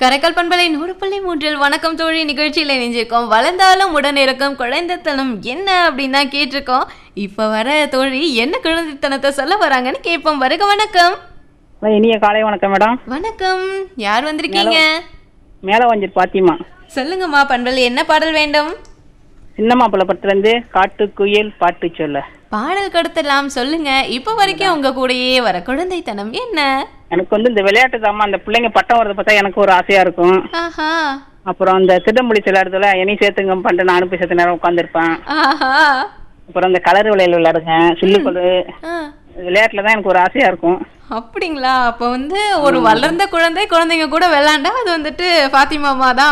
கரைக்கல் பண்பலை நூறு புள்ளி மூன்றில் வணக்கம் தோழி நிகழ்ச்சியில் இணைஞ்சிருக்கோம் வளர்ந்தாலும் உடன் இருக்கும் குழந்தைத்தனம் என்ன அப்படின்னு தான் கேட்டிருக்கோம் இப்போ வர தோழி என்ன குழந்தைத்தனத்தை சொல்ல வராங்கன்னு கேட்போம் வருக வணக்கம் இனிய காலை வணக்கம் மேடம் வணக்கம் யார் வந்திருக்கீங்க மேலே வஞ்சிர் பாத்திமா சொல்லுங்கம்மா பண்பலை என்ன பாடல் வேண்டும் சின்ன மாப்பிள்ளை படத்துலேருந்து காட்டு குயில் பாட்டு சொல்ல பாடல் கொடுத்துடலாம் சொல்லுங்க இப்போ வரைக்கும் உங்க கூடயே வர குழந்தைத்தனம் என்ன எனக்கு வந்து இந்த விளையாட்டு தாம்மா அந்த பிள்ளைங்க பட்டம் வரதை பார்த்தா எனக்கு ஒரு ஆசையா இருக்கும் ஆஹா அப்புறம் அந்த திட்டமொழி விளையாடுறதுல இனி சேர்த்துங்க பண்ணிட்டு நானும் போய் சேர்த்து நேரம் உட்காந்துருப்பேன் ஆஹா அப்புறம் அந்த கலர் விளையாட விளையாடுங்க சில்லுக்கொழு ஆ விளையாட்டுல தான் எனக்கு ஒரு ஆசையா இருக்கும் அப்படிங்களா அப்போ வந்து ஒரு வளர்ந்த குழந்தை குழந்தைங்க கூட விளையாண்டா அது வந்துட்டு ஃபாத்திமாமா தான்